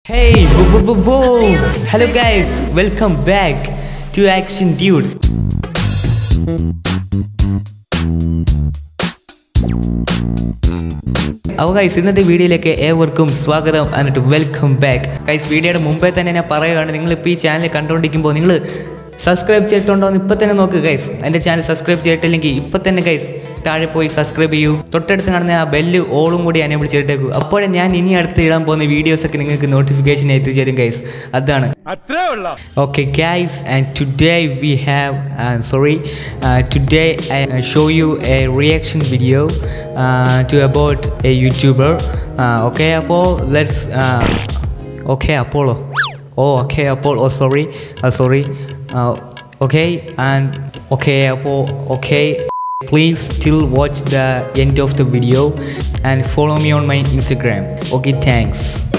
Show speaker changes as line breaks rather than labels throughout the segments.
Hey, boo boo boo boo! Hello guys, welcome back to Action Dude. അപ്പോൾ guys ഇന്നത്തെ വീഡിയോയിലേക്ക് ഏവർക്കും സ്വാഗതം എന്നിട്ട് വെൽക്കം ബാക്ക് ഗൈസ് വീഡിയോയുടെ മുമ്പേ തന്നെ ഞാൻ പറയുകയാണ് നിങ്ങളിപ്പോൾ ഈ ചാനൽ കണ്ടുകൊണ്ടിരിക്കുമ്പോൾ നിങ്ങൾ സബ്സ്ക്രൈബ് ചെയ്തിട്ടുണ്ടോ എന്ന് ഇപ്പം തന്നെ നോക്ക് ഗൈസ് എൻ്റെ ചാനൽ സബ്സ്ക്രൈബ് ചെയ്തിട്ടില്ലെങ്കിൽ ഇപ്പം തന്നെ ഗൈസ് താഴെ പോയി സബ്സ്ക്രൈബ് ചെയ്യൂ തൊട്ടടുത്ത് കാണുന്ന ആ ബെല്ല് ഓളും കൂടി എനേബിൾ ചെയ്തിട്ടേക്കൂ അപ്പോഴേ ഞാൻ ഇനി അടുത്ത് ഇടാൻ പോകുന്ന വീഡിയോസൊക്കെ നിങ്ങൾക്ക് നോട്ടിഫിക്കേഷൻ എത്തിച്ചേരും ഗൈസ് അതാണ്
അത്രേ ഉള്ള
Okay, guys, and today we have, uh, sorry, uh, today I uh, show you a reaction video uh, to about a YouTuber. Uh, okay, Apollo, let's. Uh, okay, Apollo. Oh, okay, Apollo. Oh, sorry, uh, sorry. Uh, okay, and okay, Apollo. Okay. Please still watch the end of the video and follow me on my Instagram. Okay, thanks.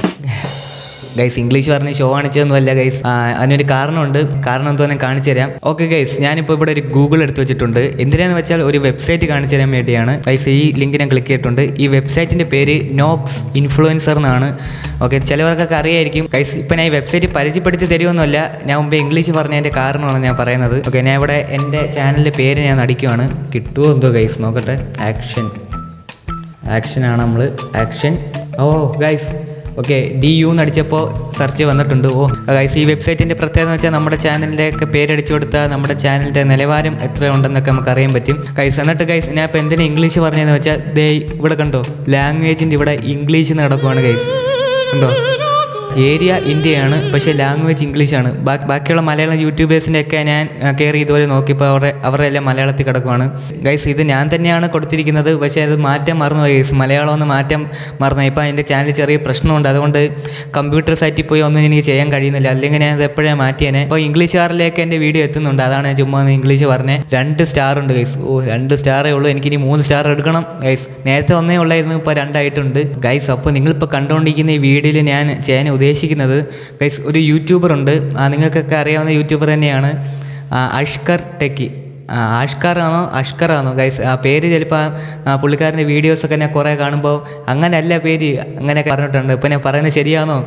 Guys English പറഞ്ഞ് show കാണിച്ചതൊന്നുമല്ല guys അതിനൊരു കാരണമുണ്ട് കാരണം എന്തോ ഞാൻ കാണിച്ചു തരാം okay guys ഞാനിപ്പോൾ ഇവിടെ ഒരു ഗൂഗിൾ എടുത്ത് വെച്ചിട്ടുണ്ട് എന്തിനാന്ന് വെച്ചാൽ ഒരു വെബ്സൈറ്റ് കാണിച്ചു തരാൻ വേണ്ടിയാണ് ഗൈസ് ഈ ലിങ്ക് ഞാൻ ക്ലിക്ക് ചെയ്തിട്ടുണ്ട് ഈ വെബ്സൈറ്റിൻ്റെ പേര് നോക്സ് ഇൻഫ്ലുവൻസർ എന്നാണ് ഓക്കെ ചിലവർക്കൊക്കെ അറിയായിരിക്കും ഗൈസ് ഇപ്പം ഞാൻ ഈ വെബ്സൈറ്റ് പരിചയപ്പെടുത്തി തരുമൊന്നുമല്ല ഞാൻ മുമ്പ് ഇംഗ്ലീഷ് പറഞ്ഞതിൻ്റെ കാരണമാണ് ഞാൻ പറയുന്നത് ഓക്കെ ഞാൻ ഇവിടെ എൻ്റെ ചാനലിൻ്റെ പേര് ഞാൻ അടിക്കുവാണ് കിട്ടുമോ എന്തോ ഗൈസ് നോക്കട്ടെ ആക്ഷൻ ആക്ഷനാണ് നമ്മൾ ആക്ഷൻ ഓ ഗൈസ് ഓക്കെ ഡി യു എന്ന് അടിച്ചപ്പോൾ സെർച്ച് വന്നിട്ടുണ്ട് ഓ ഗൈസ് ഈ വെബ്സൈറ്റിൻ്റെ പ്രത്യേകത എന്ന് വെച്ചാൽ നമ്മുടെ ചാനലിൻ്റെ ഒക്കെ പേരടിച്ചു കൊടുത്താൽ നമ്മുടെ ചാനലിൻ്റെ നിലവാരം എത്ര ഉണ്ടെന്നൊക്കെ നമുക്ക് അറിയാൻ പറ്റും ഗൈസ് എന്നിട്ട് ഗൈസ് ഞാൻ ഇപ്പോൾ എന്തിനാ ഇംഗ്ലീഷ് പറഞ്ഞതെന്ന് വെച്ചാൽ ദേ ഇവിടെ കണ്ടോ ലാംഗ്വേജിൻ്റെ ഇവിടെ ഇംഗ്ലീഷ് എന്ന് കിടക്കുവാണ് ഗൈസ് കണ്ടോ ഏരിയ ഇന്ത്യയാണ് പക്ഷേ ലാംഗ്വേജ് ഇംഗ്ലീഷാണ് ബാ- ബാക്കിയുള്ള മലയാളം യൂട്യൂബേഴ്സിൻ്റെ ഒക്കെ ഞാൻ ആ, കയറി ഇതുപോലെ നോക്കിയപ്പോൾ അവരുടെ അവരുടെ എല്ലാം മലയാളത്തിൽ കിടക്കുവാണ് ഗൈസ് ഇത് ഞാൻ തന്നെയാണ് കൊടുത്തിരിക്കുന്നത് പക്ഷേ അത് മാറ്റം മറന്നുപോയി ഗൈസ് മലയാളം ഒന്ന് മാറ്റം മറന്നുപോയി ഇപ്പോൾ എൻ്റെ ചാനലിൽ ചെറിയ പ്രശ്നമുണ്ട് അതുകൊണ്ട് കമ്പ്യൂട്ടർ സൈറ്റിൽ പോയി ഒന്നും എനിക്ക് ചെയ്യാൻ കഴിയുന്നില്ല അല്ലെങ്കിൽ ഞാൻ അത് എപ്പോഴേ മാറ്റിയേനെ ഇപ്പോൾ ഇംഗ്ലീഷുകാരിലേക്ക് എൻ്റെ വീഡിയോ എത്തുന്നുണ്ട് അതാണ് ഞാൻ ചുമ്മാ ഒന്ന് ഇംഗ്ലീഷ് പറഞ്ഞത് രണ്ട് സ്റ്റാർ ഉണ്ട് ഗൈസ് ഓ രണ്ട് സ്റ്റാറേ ഉള്ളൂ എനിക്കിനി മൂന്ന് സ്റ്റാർ എടുക്കണം ഗൈസ് നേരത്തെ ഒന്നേ ഉള്ളായിരുന്നു ഇപ്പോൾ രണ്ടായിട്ടുണ്ട് ഗൈസ് അപ്പോൾ നിങ്ങളിപ്പോൾ കണ്ടുകൊണ്ടിരിക്കുന്ന ഈ വീഡിയോയിൽ ഞാൻ ചെയ്യാൻ ഉദ്ദേശിക്കുന്നത് ഗൈസ് ഒരു യൂട്യൂബർ ഉണ്ട് ആ, നിങ്ങൾക്കൊക്കെ അറിയാവുന്ന യൂട്യൂബർ തന്നെയാണ് ആ, അഷ്കർ ടെക്കി ആ, ആഷ്കർ ആണോ അഷ്കർ ആണോ ഗൈസ് ആ പേര് ചിലപ്പോൾ ആ പുള്ളിക്കാരൻ്റെ വീഡിയോസൊക്കെ ഞാൻ കുറേ കാണുമ്പോൾ അങ്ങനെയല്ല പേര് അങ്ങനെയൊക്കെ പറഞ്ഞിട്ടുണ്ട് ഇപ്പം ഞാൻ പറയുന്നത് ശരിയാണോ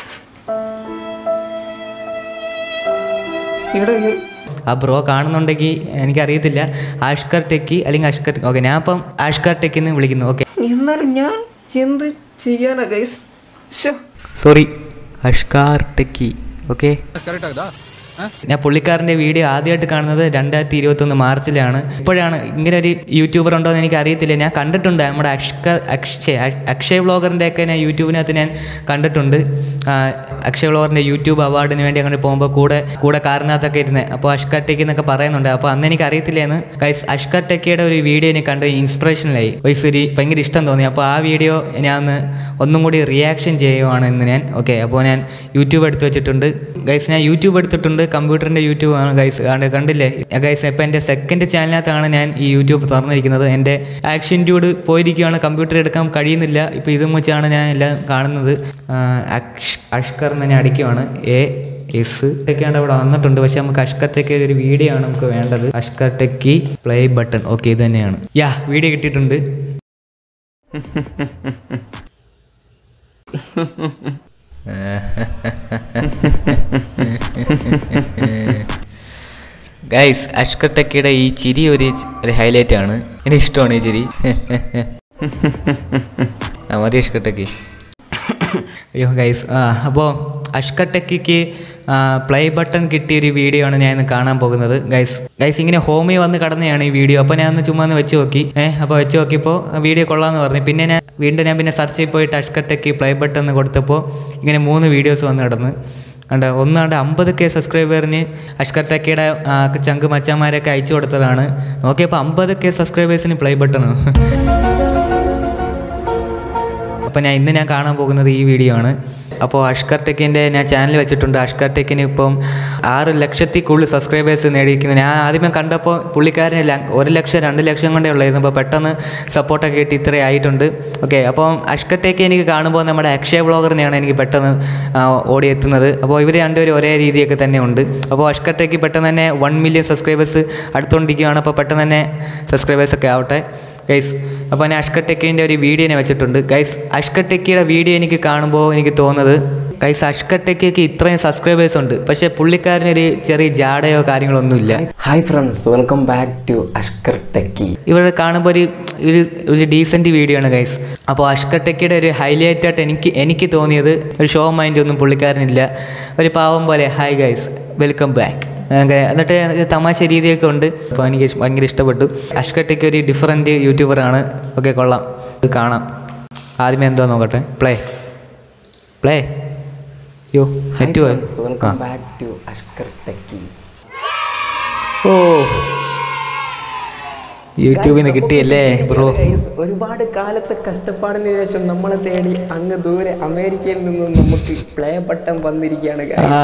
ആ ബ്രോ കാണുന്നുണ്ടെങ്കിൽ എനിക്കറിയത്തില്ല ആഷ്കർ ടെക്കി അല്ലെങ്കിൽ അഷ്കർ ഓക്കെ ഞാൻ അപ്പം ആഷ്കർ ടെക്കി എന്ന് വിളിക്കുന്നു ഓക്കെ
എന്നാലും ഞാൻ എന്ത് ചെയ്യാനാ guys show
sorry Ashkar techie okay
correct ആകുതാ
ഞാൻ പുള്ളിക്കാരൻ്റെ വീഡിയോ ആദ്യമായിട്ട് കാണുന്നത് രണ്ടായിരത്തി ഇരുപത്തൊന്ന് മാർച്ചിലാണ് ഇപ്പോഴാണ് ഇങ്ങനെ ഒരു യൂട്യൂബർ ഉണ്ടോ എന്ന് എനിക്ക് അറിയത്തില്ല ഞാൻ കണ്ടിട്ടുണ്ട് നമ്മുടെ അഷ്ക അക്ഷയ് അ- അക്ഷയ് വ്ളോഗറിൻ്റെ ഒക്കെ ഞാൻ യൂട്യൂബിനകത്ത് ഞാൻ കണ്ടിട്ടുണ്ട് ആ, അക്ഷയ് വ്ളോഗറിൻ്റെ യൂട്യൂബ് അവാർഡിന് വേണ്ടി അങ്ങനെ പോകുമ്പോൾ കൂടെ കൂടെ കാറിനകത്തൊക്കെ ഇരുന്ന് അപ്പോൾ അഷ്കർ ടെക്കി എന്നൊക്കെ പറയുന്നുണ്ട് അപ്പോൾ അന്ന് എനിക്ക് അറിയത്തില്ലായിരുന്നു ഗൈസ് അഷ്കർ ടെക്കിയുടെ ഒരു വീഡിയോ എനിക്ക് കണ്ട് ഇൻസ്പിറേഷനിലായി വൈസ് ഒരു ഭയങ്കര ഇഷ്ടം തോന്നി അപ്പോൾ ആ വീഡിയോ ഞാൻ ഒന്ന് ഒന്നും കൂടി റിയാക്ഷൻ ചെയ്യുവാണ് ഇന്ന് ഞാൻ ഓക്കെ അപ്പോൾ ഞാൻ യൂട്യൂബ് എടുത്ത് വെച്ചിട്ടുണ്ട് ഗൈസ് ഞാൻ യൂട്യൂബ് എടുത്തിട്ടുണ്ട് കമ്പ്യൂട്ടറിൻ്റെ യൂട്യൂബ് ആണ് ഗൈസ് കണ്ട് കണ്ടില്ലേ ഗൈസ് ഇപ്പോൾ എൻ്റെ സെക്കൻഡ് ചാനലിനകത്താണ് ഞാൻ ഈ യൂട്യൂബ് തുറന്നിരിക്കുന്നത് എൻ്റെ ആക്ഷൻ ഡ്യൂഡ് പോയിരിക്കുകയാണ് കമ്പ്യൂട്ടർ എടുക്കാൻ കഴിയുന്നില്ല ഇപ്പോൾ ഇതും വെച്ചാണ് ഞാൻ എല്ലാം കാണുന്നത് ആ, അക്ഷ് അഷ്കർ എന്ന് ഞാൻ അടിക്കുവാണ് എ എസ് ഒക്കെയാണ് ഇവിടെ വന്നിട്ടുണ്ട് പക്ഷെ നമുക്ക് അഷ്കർ ടെക്കി ഒരു വീഡിയോ ആണ് നമുക്ക് വേണ്ടത് Ashkar techie play button okay ഇത് തന്നെയാണ് യാ വീഡിയോ കിട്ടിയിട്ടുണ്ട് ഗൈസ് അഷ്കർ ടെക്കിയുടെ ഈ ചിരി ഒരു ഒരു ഹൈലൈറ്റ് ആണ് എനിക്ക് ഇഷ്ടമാണ് ഈ ചിരി ആ മതി അഷ്കർ ടെക്കി അയ്യോ ഗൈസ് ആ അപ്പോൾ അഷ്കർ ടെക്കിക്ക് പ്ലേ ബട്ടൺ കിട്ടിയ ഒരു വീഡിയോ ആണ് ഞാൻ ഇന്ന് കാണാൻ പോകുന്നത് ഗൈസ് ഗൈസ് ഇങ്ങനെ ഹോമിൽ വന്ന് കടന്നതാണ് ഈ വീഡിയോ അപ്പോൾ ഞാൻ ഒന്ന് ചുമ്മാ ഒന്ന് വെച്ച് നോക്കി ഏഹ് അപ്പോൾ വെച്ച് നോക്കിയപ്പോൾ വീഡിയോ കൊള്ളാമെന്ന് പറഞ്ഞു പിന്നെ ഞാൻ വീണ്ടും ഞാൻ പിന്നെ സെർച്ച് ചെയ്ത് പോയിട്ട് അഷ്കർ ടെക്കി പ്ലേ ബട്ടൺ എന്ന് കൊടുത്തപ്പോൾ ഇങ്ങനെ മൂന്ന് വീഡിയോസ് വന്ന് കിടന്ന് കണ്ട ഒന്നാണ്ട് അമ്പത് കെ സബ്സ്ക്രൈബറിന് അഷ്കർ ടെക്കിയുടെ ആ, ചങ്ക് മച്ചാന്മാരൊക്കെ അയച്ചു കൊടുത്തതാണ് നോക്കിയപ്പോൾ അമ്പത് കെ സബ്സ്ക്രൈബേഴ്സിന് പ്ലേ ബട്ടണോ അപ്പോൾ ഞാൻ ഇന്ന് ഞാൻ കാണാൻ പോകുന്നത് ഈ വീഡിയോ ആണ് അപ്പോൾ അഷ്കർ ടെക്കിൻ്റെ ഞാൻ ചാനൽ വെച്ചിട്ടുണ്ട് അഷ്കർ ടെക്കിന് ഇപ്പം ആറ് ലക്ഷത്തിൽ കൂടുതൽ സബ്സ്ക്രൈബേഴ്സ് നേടിയിരിക്കുന്നു ഞാൻ ആദ്യമേ കണ്ടപ്പോൾ പുള്ളിക്കാരന് ല- ഒരു ലക്ഷം രണ്ട് ലക്ഷം കൊണ്ടേ ഉള്ളായിരുന്നു അപ്പോൾ പെട്ടെന്ന് സപ്പോർട്ടൊക്കെ കിട്ടി ഇത്രയും ആയിട്ടുണ്ട് ഓക്കെ അപ്പോൾ അഷ്കർ ടെക്കി എനിക്ക് കാണുമ്പോൾ നമ്മുടെ അക്ഷയ വ്ളോഗറിനെയാണ് എനിക്ക് പെട്ടെന്ന് ആ, ഓടിയെത്തുന്നത് അപ്പോൾ ഇവർ രണ്ടുപേരും ഒരേ രീതിയൊക്കെ തന്നെ ഉണ്ട് അപ്പോൾ അഷ്കർ ടെക്കി പെട്ടെന്ന് തന്നെ വൺ മില്യൺ സബ്സ്ക്രൈബേഴ്സ് അടുത്തുകൊണ്ടിരിക്കുകയാണ് അപ്പോൾ പെട്ടെന്ന് തന്നെ സബ്സ്ക്രൈബേഴ്സൊക്കെ ആവട്ടെ ഗൈസ് അപ്പോൾ ഞാൻ അഷ്കർ ടെക്കിൻ്റെ ഒരു വീഡിയോ ഞാൻ വെച്ചിട്ടുണ്ട് ഗൈസ് അഷ്കർ ടെക്കിയുടെ വീഡിയോ എനിക്ക് കാണുമ്പോൾ എനിക്ക് തോന്നുന്നത് കൈസ് അഷ്കട്ടയ്ക്കൊക്കെ ഇത്രയും സബ്സ്ക്രൈബേഴ്സ് ഉണ്ട് പക്ഷേ പുള്ളിക്കാരനൊരു ചെറിയ ജാടയോ കാര്യങ്ങളോ ഒന്നുമില്ല
hi friends welcome back to Ashkar techie
ഇവിടെ കാണുമ്പോൾ ഒരു ഒരു ഒരു ഡീസൻറ്റ് വീഡിയോ ആണ് ഗൈസ് അപ്പോൾ അഷ്കട്ടയ്ക്കയുടെ ഒരു ഹൈലൈറ്റ് ആയിട്ട് എനിക്ക് എനിക്ക് തോന്നിയത് ഒരു ഷോ മൈൻഡ് ഒന്നും പുള്ളിക്കാരനില്ല ഒരു പാവം പോലെ ഹായ് ഗൈസ് വെൽക്കം ബാക്ക് എന്നിട്ട് ഇത് തമാശ രീതിയൊക്കെ ഉണ്ട് അപ്പോൾ എനിക്ക് ഇഷ്- ഭയങ്കര ഇഷ്ടപ്പെട്ടു അഷ്കട്ടയ്ക്ക് ഒരു ഡിഫറെൻറ്റ് യൂട്യൂബറാണ് ഓക്കെ കൊള്ളാം ഇത് കാണാം ആദ്യമേ എന്തോ നോക്കട്ടെ പ്ലേ പ്ലേ യോ നെറ്റ് പോയോ ആ
welcome back to Ashkar techie
ഓ യൂട്യൂബിൽ നിന്ന് കിട്ടിയല്ലേ ബ്രോ
ഒരുപാട് കാലത്തെ കഷ്ടപ്പാടിന് ശേഷം നമ്മളെ തേടി അങ്ങ് ദൂരെ അമേരിക്കയിൽ നിന്നും നമുക്ക് പ്ലേ ബട്ടൺ വന്നിരിക്കുകയാണ് guys.
ആ.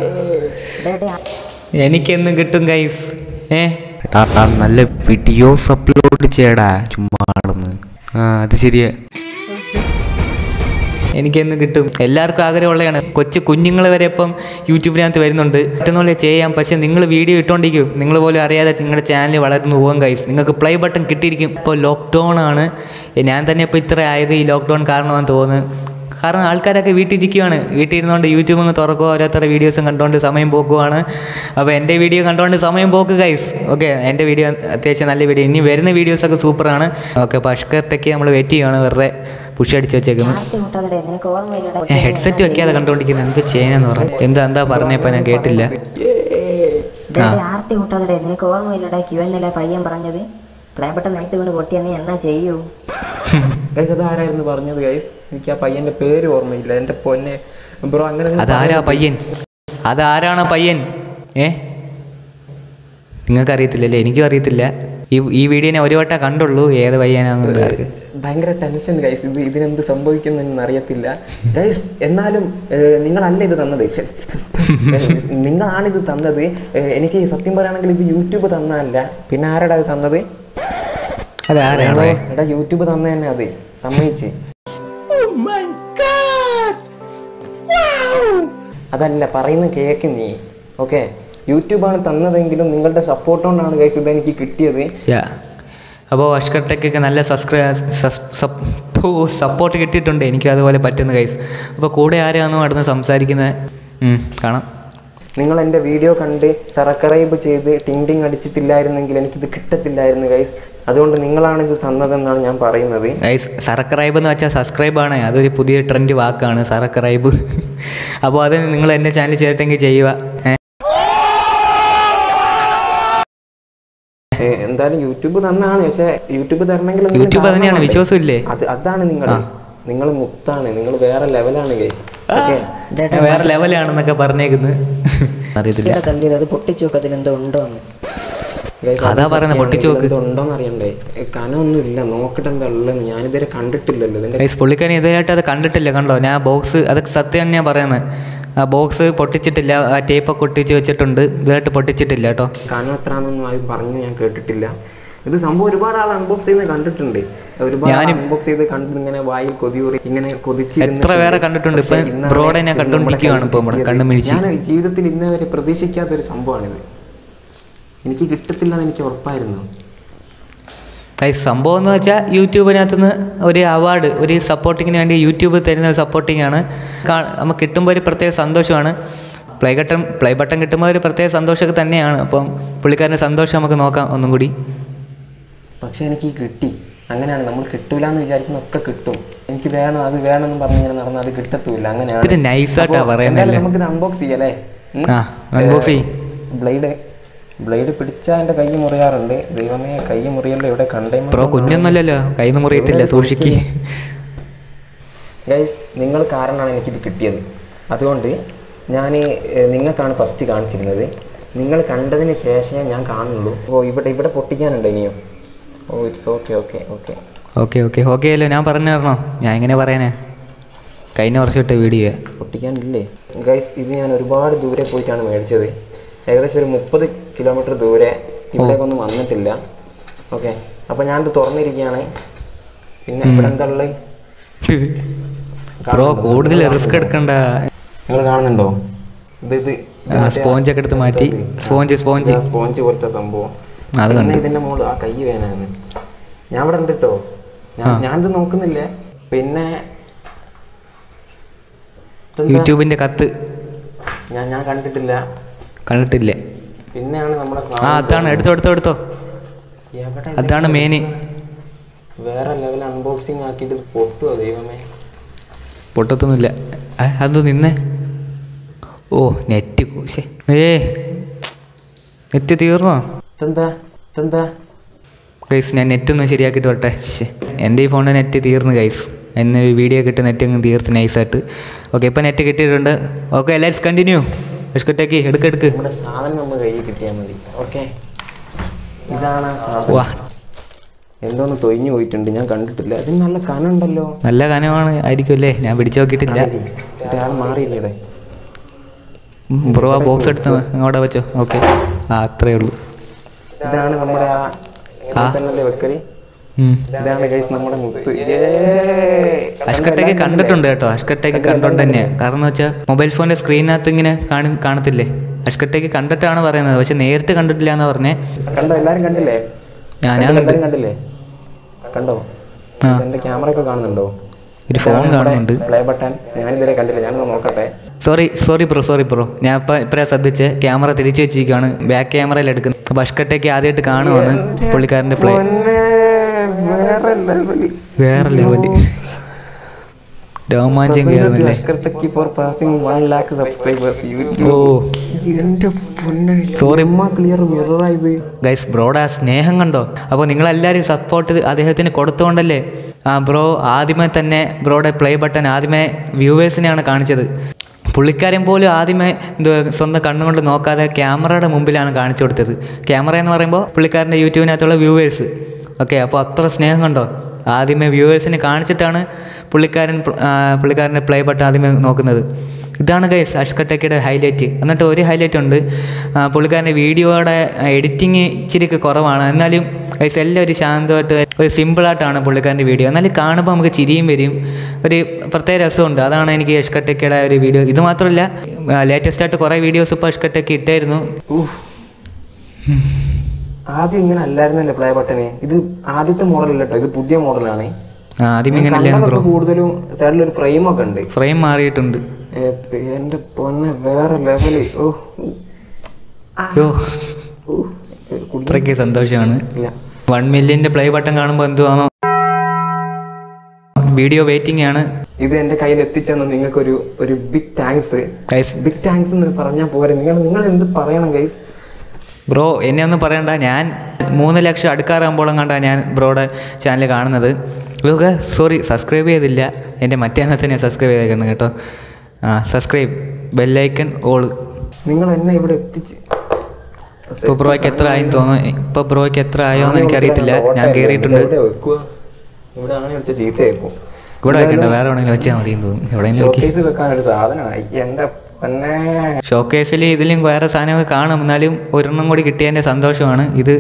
ഏയ്.
എനിക്കെന്നും കിട്ടും ഗൈസ് ഏ നല്ല വീഡിയോസ് അപ്ലോഡ് ചെയ്യടാ ചുമ്മാ നടന്ന് ആ അത് ശരിയാ എനിക്കെന്ന് കിട്ടും എല്ലാവർക്കും ആഗ്രഹമുള്ളതാണ് കൊച്ചു കുഞ്ഞുങ്ങൾ വരെ ഇപ്പം യൂട്യൂബിനകത്ത് വരുന്നുണ്ട് പറ്റുന്ന പോലെ ചെയ്യാം പക്ഷെ നിങ്ങൾ വീഡിയോ ഇട്ടുകൊണ്ടിരിക്കും നിങ്ങൾ പോലും അറിയാതെ നിങ്ങളുടെ ചാനൽ വളർന്നു പോകും ഗൈസ് നിങ്ങൾക്ക് പ്ലേ ബട്ടൺ കിട്ടിയിരിക്കും ഇപ്പോൾ ലോക്ക്ഡൗൺ ആണ് ഞാൻ തന്നെ ഇപ്പോൾ ഇത്ര ആയത് ഈ ലോക്ക്ഡൗൺ കാരണമാണെന്ന് തോന്നുന്നു കാരണം ആൾക്കാരൊക്കെ വീട്ടിലിരിക്കുകയാണ് വീട്ടിൽ ഇരുന്നുകൊണ്ട് യൂട്യൂബ് അങ്ങ് തുറക്കുക ഓരോരുത്തരുടെ വീഡിയോസും കണ്ടുകൊണ്ട് സമയം പോക്കുവാണ് അപ്പോൾ എൻ്റെ വീഡിയോ കണ്ടുകൊണ്ട് സമയം പോക്ക് ഗൈസ് ഓക്കെ എൻ്റെ വീഡിയോ അത്യാവശ്യം നല്ല വീഡിയോ ഇനി വരുന്ന വീഡിയോസൊക്കെ സൂപ്പറാണ് ഓക്കെ അപ്പോൾ അഷ്കർട്ടൊക്കെ നമ്മൾ വെയിറ്റ് ചെയ്യുകയാണ് വെറുതെ പുഷ് അടിച്ച് വെച്ചേക്കുന്നു
ആർത്തി മുട്ടാതെ നിനക്ക് ഓർമ്മയില്ലടാ
ഞാൻ ഹെഡ്സെറ്റ് വെക്കാതെ കണ്ടുകൊണ്ടിരിക്കുന്നത് എന്ത് ചെയ്യാനെന്ന് പറഞ്ഞു എന്താ എന്താ പറഞ്ഞപ്പോൾ ഞാൻ കേട്ടില്ല
ഡേഡി ആർത്തി മുട്ടാതെ നിനക്ക് ഓർമ്മയില്ലടാ ക്യൂ എന്നല്ലേ പയ്യൻ പറഞ്ഞത് പ്ലേ ബട്ടൺ നിലത്ത് വീണ് പൊട്ടിയ നീ എന്നാ ചെയ്യൂ
ഗൈസ് അത് ആരായിരുന്നു പറഞ്ഞത് ഗൈസ് എനിക്ക് ആ പയ്യന്റെ പേര് ഓർമ്മയില്ല എന്റെ പൊന്നെ ബ്രോ അങ്ങനെ ഒന്നും
അതാരാ പയ്യൻ അതാരാണ് പയ്യൻ ഏ നിങ്ങൾക്ക് അറിയത്തില്ലല്ലേ എനിക്കും അറിയത്തില്ല ഈ ഈ വീഡിയോ ഞാൻ ഒരു വട്ടം കണ്ടുള്ളൂ ഏത് പയ്യനാണെന്ന്
ഭയങ്കര ടെൻഷൻ ഗൈസ് ഇത് ഇതിനെന്ത് സംഭവിക്കുന്നെന്ന് അറിയത്തില്ല ഗൈസ് എന്നാലും ഏഹ്, നിങ്ങളല്ല ഇത് തന്നത് ശ്ശെ. ഏഹ്, നിങ്ങളാണിത് തന്നത് ഏഹ്, എനിക്ക് സത്യം പറയുകയാണെങ്കിൽ ഇത് യൂട്യൂബ് തന്നതല്ല പിന്നെ ആരടാ ഇത് തന്നത്
അതാരാണോ
എടാ യൂട്യൂബ് തന്ന തന്നെ അത് സമ്മതിച്ച് അതല്ല പറയുന്ന കേക്ക് നീ ഓക്കെ യൂട്യൂബാണ് തന്നതെങ്കിലും നിങ്ങളുടെ സപ്പോർട്ട് കൊണ്ടാണ് ഗൈസ് ഇത് എനിക്ക് കിട്ടിയത്
യാ അപ്പോൾ അഷ്കർ ടെക്കൊക്കെ നല്ല സബ്സ്ക്രൈ സപ്പോർട്ട് കിട്ടിയിട്ടുണ്ട് എനിക്കും അതുപോലെ പറ്റുന്നു ഗൈസ് അപ്പോൾ കൂടെ ആരാണെന്നോ അടുന്ന് സംസാരിക്കുന്നത് ഉം, കാണാം
നിങ്ങൾ എൻ്റെ വീഡിയോ കണ്ട് സബ്സ്ക്രൈബ് ചെയ്ത് ടിങ് ടിങ് അടിച്ചിട്ടില്ലായിരുന്നെങ്കിൽ എനിക്കിത് കിട്ടത്തില്ലായിരുന്നു ഗൈസ് അതുകൊണ്ട് നിങ്ങളാണ് ഇത് തന്നതെന്നാണ് ഞാൻ പറയുന്നത്
ഗൈസ് സബ്സ്ക്രൈബ് എന്ന് വെച്ചാൽ സബ്സ്ക്രൈബ് ആണ് അതൊരു പുതിയ ട്രെൻഡ് വാക്കാണ് സബ്സ്ക്രൈബ് അപ്പോൾ അത് നിങ്ങൾ എൻ്റെ ചാനൽ ചേർത്തെങ്കിൽ ചെയ്യുക ഏ?
ഏ, എന്തായാലും യൂട്യൂബ് തന്നാണ് പക്ഷെ യൂട്യൂബ് തരണമെങ്കിൽ എന്തെങ്കിലും
യൂട്യൂബ് തന്നെയാണ്
കാരണമുണ്ട്.
വിശ്വാസമില്ലേ
അത് അതാണ് നിങ്ങൾ നിങ്ങൾ മുത്താണ് നിങ്ങൾ വേറെ ലെവലാണ് ഗൈസ് ഓക്കെ
ഞാൻ വേറെ ലെവലാണെന്നൊക്കെ പറഞ്ഞേക്കുന്നത് അറിയത്തില്ല
ഇവിടെ തള്ളിയത് അത് പൊട്ടിച്ചു നോക്കത്തിന് എന്തോ ഉണ്ടോ എന്ന്
അതാ പറയുന്നത്, പൊട്ടിച്ച് നോക്ക്.
ഉണ്ടോന്ന് അറിയണ്ടേ ഏ, കനമൊന്നും ഇല്ല നോക്കട്ടെ എന്താ ഉള്ളത് ഞാനിതുവരെ കണ്ടിട്ടില്ലല്ലോ ഇതിന്റെ
ഗൈസ് പുള്ളിക്കാരൻ ഇതുവരെയായിട്ട് അത് കണ്ടിട്ടില്ല കണ്ടോ ഞാൻ ബോക്സ് അത് സത്യം തന്നെയാണ് പറയുന്നത് ആ ബോക്സ് പൊട്ടിച്ചിട്ടില്ല ആ ടേപ്പൊക്കെ ഒട്ടിച്ച് വെച്ചിട്ടുണ്ട് ഇതായിട്ട് പൊട്ടിച്ചിട്ടില്ല കേട്ടോ
കനം എത്രാന്നൊന്നും ആരും പറഞ്ഞ് ഞാൻ കേട്ടിട്ടില്ല ഇത് സംഭവം ഒരുപാട് ആൾ അൺബോക്സ് ചെയ്യുന്നത് കണ്ടിട്ടുണ്ട് ഒരുപാട് അൺബോക്സ് ചെയ്ത് കണ്ട് ഇങ്ങനെ വായിൽ കൊതിയൂറി ഇങ്ങനെ കൊതിച്ച്
എത്ര പേരെ കണ്ടിട്ടുണ്ട് ഇപ്പൊ ബ്രോഡെ ഞാൻ കണ്ടുകൊണ്ടിരിക്കുകയാണ് ഇപ്പൊ നമ്മുടെ കണ്ണു മിഴിച്ച്
ഞാൻ ജീവിതത്തിൽ ഇന്നേ വരെ പ്രതീക്ഷിക്കാത്ത ഒരു സംഭവമാണിത് എനിക്ക് കിട്ടത്തില്ല എന്ന് എനിക്ക് ഉറപ്പായിരുന്നു
ഗൈസ് സംഭവം എന്ന് വെച്ചാൽ യൂട്യൂബിനകത്ത് നിന്ന് ഒരു അവാർഡ് ഒരു സപ്പോർട്ടിങ്ങിന് വേണ്ടി യൂട്യൂബ് തരുന്ന ഒരു സപ്പോർട്ടിംഗ് ആണ് കാ- നമുക്ക് കിട്ടുമ്പോൾ ഒരു പ്രത്യേക സന്തോഷമാണ് പ്ലേ ബട്ടൺ പ്ലേ ബട്ടൺ കിട്ടുമ്പോൾ ഒരു പ്രത്യേക സന്തോഷമൊക്കെ തന്നെയാണ് അപ്പം പുള്ളിക്കാരൻ്റെ സന്തോഷം നമുക്ക് നോക്കാം ഒന്നും കൂടി
പക്ഷെ എനിക്ക് കിട്ടി അങ്ങനെയാണ് നമ്മൾ കിട്ടൂല എന്ന് വിചാരിക്കുന്ന ഒക്കെ കിട്ടും എനിക്ക് വേണം അത് വേണം എന്ന് പറഞ്ഞ് ഇങ്ങനെ നടന്നാൽ അത് കിട്ടത്തൂല്ല അങ്ങനെയാണ്
ഇത്തിരി നൈസായിട്ടാ
അപ്പോ
പറയുന്നല്ലേ
എന്തായാലും നമുക്കിത് അൺബോക്സ് ചെയ്യല്ലേ
ആ അൺബോക്സ് ചെയ്യും
ബ്ലേഡ് ബ്ലേഡ് പിടിച്ചാൽ എൻ്റെ കൈ മുറിയാറുണ്ട് ദൈവമേ കൈ മുറിയല്ലോ ഇവിടെ കണ്ടേ
ബ്രോ കുഞ്ഞൊന്നുമല്ലല്ലോ കയ്യിൽ നിന്ന് മുറിയത്തില്ല സൂക്ഷിക്ക്
ഗൈസ് നിങ്ങൾ കാരണമാണ് എനിക്കിത് കിട്ടിയത് അതുകൊണ്ട് ഞാൻ നിങ്ങൾക്കാണ് ഫസ്റ്റ് കാണിച്ചിരുന്നത് നിങ്ങൾ കണ്ടതിന് ശേഷമേ ഞാൻ കാണുള്ളൂ ഓ ഇവിടെ ഇവിടെ പൊട്ടിക്കാനുണ്ട് ഇനിയും ഓ it's okay okay okay
okay okay okay അല്ലോ ഞാൻ പറഞ്ഞു തരണോ ഞാൻ എങ്ങനെ പറയാനേ കഴിഞ്ഞ വർഷം ഇട്ട വീഡിയോ
പൊട്ടിക്കാനില്ലേ ഗൈസ് ഇത് ഞാൻ ഒരുപാട് ദൂരെ പോയിട്ടാണ് മേടിച്ചത് ഏകദേശം ഒരു മുപ്പത് കിലോമീറ്റർ ദൂരെ ഇവിടേക്കൊന്നും വന്നിട്ടില്ല ഓക്കെ അപ്പോൾ ഞാനിത് തുറന്നിരിക്കുകയാണ് പിന്നെ ഇവിടെ എന്താ ഉള്ളത്
ബ്രോ കൂടുതൽ റിസ്ക് എടുക്കണ്ട
നിങ്ങൾ കാണുന്നുണ്ടോ ഇത് ഇത്
സ്പോഞ്ച് ഒക്കെ എടുത്ത് മാറ്റി സ്പോഞ്ച് സ്പോഞ്ച്
സ്പോഞ്ച് പോലത്തെ സംഭവം
അത്
പിന്നെ ഇതിന്റെ മുകളിൽ ആ കൈ വേനാണ് ഞാൻ ഇവിടെ ഉണ്ട് കേട്ടോ ഞാൻ ഞാനിത് നോക്കുന്നില്ലേ പിന്നെ ഇതെന്താ?
യൂട്യൂബിൻ്റെ കത്ത്
ഞാൻ ഞാൻ കണ്ടിട്ടില്ല
കണ്ടിട്ടില്ലേ
പിന്നെയാണ് നമ്മുടെ
ആ
സാധനം
അതാണ് എടുത്തോ എടുത്തോ എടുത്തോ
എവിടെ
അതാണ് മെയിന്
വേറെ ലെവൽ അൺബോക്സിങ് ആക്കിയിട്ട് പൊട്ടുമോ ദൈവമേ
പൊട്ടത്തൊന്നുമില്ല ആ, അതെന്തോ നിന്നേ ഓ നെറ്റ് ശേ ഏ നെറ്റ് തീർന്നോ
ഇതെന്താ ഇതെന്താ
ഗൈസ് ഞാൻ നെറ്റ് ഒന്ന് ശരിയാക്കിയിട്ട് വരട്ടെ ശ്ശേ എൻ്റെ ഈ ഫോണിൻ്റെ നെറ്റ് തീർന്നു ഗൈസ് എന്ന് വീഡിയോ കിട്ടി നെറ്റ് അങ്ങ് തീർത്ത് നൈസായിട്ട് ഓക്കെ ഇപ്പം നെറ്റ് കിട്ടിയിട്ടുണ്ട് ഓക്കെ ലെറ്റ്സ് കണ്ടിന്യൂ എഷ്കട്ടേക്ക് എടുക്ക് എടുക്ക്
നമ്മുടെ സാധനം നമ്മൾ കയ്യിൽ കിട്ടിയാൽ മതി ഓക്കെ ഇതാണ് ആ സാധനം
വാ
എന്തോന്ന് തൊയിഞ്ഞു പോയിട്ടുണ്ട് ഞാൻ കണ്ടിട്ടില്ല ഇതിന് നല്ല കനുണ്ടല്ലോ
നല്ല കനമാണ് ആയിരിക്കുമല്ലേ ഞാൻ പിടിച്ചു നോക്കിയിട്ടില്ല
ആൾ മാറിയില്ലേ
ബ്രോ ആ ബോക്സ് എടുത്ത് അങ്ങോട്ട് വെച്ചോ ഓക്കെ ആ അത്രേ ഉള്ളൂ
ഇതാണ് നമ്മുടെ ആ
ആ.
തന്നെ വെക്കല്
ഉം.
ഇതാണ് ഗൈസ് നമ്മുടെ മുത്ത്
അഷ്കട്ടേക്ക് കണ്ടിട്ടുണ്ട് കേട്ടോ അഷ്കട്ടേക്ക് കണ്ടോണ്ട് തന്നെയാണ് കാരണം എന്ന് വെച്ചാൽ മൊബൈൽ ഫോണിന്റെ സ്ക്രീനകത്ത് ഇങ്ങനെ കാണി കാണത്തില്ലേ അഷ്കട്ടേക്ക് കണ്ടിട്ടാണ് പറയുന്നത് പക്ഷെ നേരിട്ട് കണ്ടിട്ടില്ല എന്ന് പറഞ്ഞേ
കണ്ടോ എല്ലാരും കണ്ടില്ലേ
ഞാൻ ഞാൻ കണ്ടു
എല്ലാരും കണ്ടില്ലേ കണ്ടോ
ആ.
എന്റെ ക്യാമറ ഒക്കെ കാണുന്നുണ്ടോ
ഒരു ഫോൺ കാണുന്നുണ്ട്
പ്ലേ ബട്ടൺ ഞാനിതുവരെ കണ്ടില്ല ഞാനൊന്ന് നോക്കട്ടെ
sorry sorry bro sorry bro ഞാൻ ഇപ്പം ഇപ്പഴാ ശ്രദ്ധിച്ച് ക്യാമറ തിരിച്ചു വെച്ചിരിക്കുകയാണ് ബാക്ക് ക്യാമറയിൽ എടുക്കുന്നത് അപ്പോൾ അഷ്കട്ടേക്ക് ആദ്യമായിട്ട് കാണുവാണ് പുള്ളിക്കാരൻ്റെ പ്ലേ
വേറെ ലെവല്
വേറെ ലെവല് രോമാഞ്ചം കയറുന്നില്ലേ
four passing one lakh subscribers YouTube
ഓ
എന്റെ പൊന്നെ
Sorry.
ക്ലിയർ മിററായത്
ഗൈസ് ബ്രോയുടെ ആ സ്നേഹം കണ്ടോ അപ്പോൾ നിങ്ങളെല്ലാവരും സപ്പോർട്ട് അദ്ദേഹത്തിന് കൊടുത്തുകൊണ്ടല്ലേ ആ ബ്രോ ആദ്യമേ തന്നെ ബ്രോയുടെ പ്ലേ ബട്ടൺ ആദ്യമേ വ്യൂവേഴ്സിനെയാണ് കാണിച്ചത് പുള്ളിക്കാരൻ പോലും ആദ്യമേ എന്തുവാ സ്വന്തം കണ്ണുകൊണ്ട് നോക്കാതെ ക്യാമറയുടെ മുമ്പിലാണ് കാണിച്ചു കൊടുത്തത് ക്യാമറ എന്ന് പറയുമ്പോൾ പുള്ളിക്കാരൻ്റെ യൂട്യൂബിനകത്തുള്ള വ്യൂവേഴ്സ് ഓക്കെ അപ്പോൾ അത്ര സ്നേഹം കണ്ടോ ആദ്യമേ വ്യൂവേഴ്സിനെ കാണിച്ചിട്ടാണ് പുള്ളിക്കാരൻ പ്ല- ആ, പുള്ളിക്കാരൻ്റെ പ്ലേ ബട്ടൺ ആദ്യമേ നോക്കുന്നത് ഇതാണ് ഗൈസ് അഷ്കട്ടക്കയുടെ ഹൈലൈറ്റ് എന്നിട്ട് ഒരു ഹൈലൈറ്റ് ഉണ്ട് ആ, പുള്ളിക്കാരൻ്റെ വീഡിയോയുടെ എഡിറ്റിങ് ഇച്ചിരിയൊക്കെ കുറവാണ് എന്നാലും ഗൈസ് എല്ലാം ഒരു ശാന്തമായിട്ട് ഒരു സിമ്പിളായിട്ടാണ് പുള്ളിക്കാരൻ്റെ വീഡിയോ എന്നാലും കാണുമ്പോൾ നമുക്ക് ചിരിയും വരും ഒരു പ്രത്യേക രസമുണ്ട് അതാണ് എനിക്ക് അഷ്കട്ടക്കയുടെ ഒരു വീഡിയോ ഇത് മാത്രമല്ല ലേറ്റസ്റ്റ് ആയിട്ട് കുറേ വീഡിയോസ് ഇപ്പോൾ അഷ്കട്ടക്ക് ഇട്ടായിരുന്നു
ആദ്യം ഇങ്ങനെ അല്ലായിരുന്നല്ലേ പ്ലേ ബട്ടന് ഇത് ആദ്യത്തെ മോഡൽ അല്ല കേട്ടോ ഇത് പുതിയ മോഡലാണ്
ആ, ആദ്യം ഇങ്ങനെ അല്ലായിരുന്നു ബ്രോ
കൂടുതലും സൈഡിൽ ഒരു ഫ്രെയിം ഒക്കെ ഉണ്ട്
ഫ്രെയിം മാറിയിട്ടുണ്ട്
ഏ, പ് എന്റെ പൊന്നെ വേറെ ലെവല് ഓ
യോ അത്രയ്ക്ക് സന്തോഷമാണ്
ഇല്ല
വൺ മില്യൻ്റെ പ്ലേ ബട്ടൺ കാണുമ്പോൾ എന്തുവാണോ വീഡിയോ വെയിറ്റിംഗ് ആണ്
ഇത് എന്റെ കയ്യിൽ എത്തിച്ചെന്ന നിങ്ങൾക്കൊരു ഒരു big thanks
guys
big thanks എന്ന് പറഞ്ഞാൽ പോരെ നിങ്ങൾ നിങ്ങൾ എന്ത് പറയണം ഗൈസ്
ബ്രോ എന്നെ ഒന്നും പറയണ്ട ഞാൻ മൂന്ന് ലക്ഷം അടുക്കാറാകുമ്പോഴും കണ്ടാണ് ഞാൻ ബ്രോയുടെ ചാനൽ കാണുന്നത് ഇതൊക്കെ സോറി സബ്സ്ക്രൈബ് ചെയ്തില്ല എൻ്റെ മറ്റേ തന്നെ സബ്സ്ക്രൈബ് ചെയ്തേക്കണം കേട്ടോ ആ സബ്സ്ക്രൈബ് ബെല്ലൈക്കൺ ഓള്
നിങ്ങൾ എന്നെ ഇവിടെ എത്തിച്ച്
ഇപ്പോൾ ബ്രോയ്ക്ക് എത്ര ആയെന്ന് തോന്നുന്നു ഇപ്പോൾ ബ്രോയ്ക്ക് എത്ര ആയോ എന്ന് എനിക്കറിയത്തില്ല ഞാൻ കയറിയിട്ടുണ്ട്
ഇവിടെ വെക്കുക ഇവിടെ ആണ് വെച്ച ചീത്ത വെക്കും
ഇവിടെ വെക്കണ്ട വേറെ എവിടെയെങ്കിലും വെച്ചാൽ മതി എന്ന് തോന്നുന്നു എവിടെയെങ്കിലും വെക്ക്
ഷോക്കേസ് വെക്കാൻ ഒരു സാധനമായി എന്റെ പൊന്നെ
ഷോക്കേസിൽ ഇതിലും വേറെ സാധനമൊക്കെ കാണും എന്നാലും ഒരെണ്ണം കൂടി കിട്ടിയതിൻ്റെ സന്തോഷമാണ് ഇത്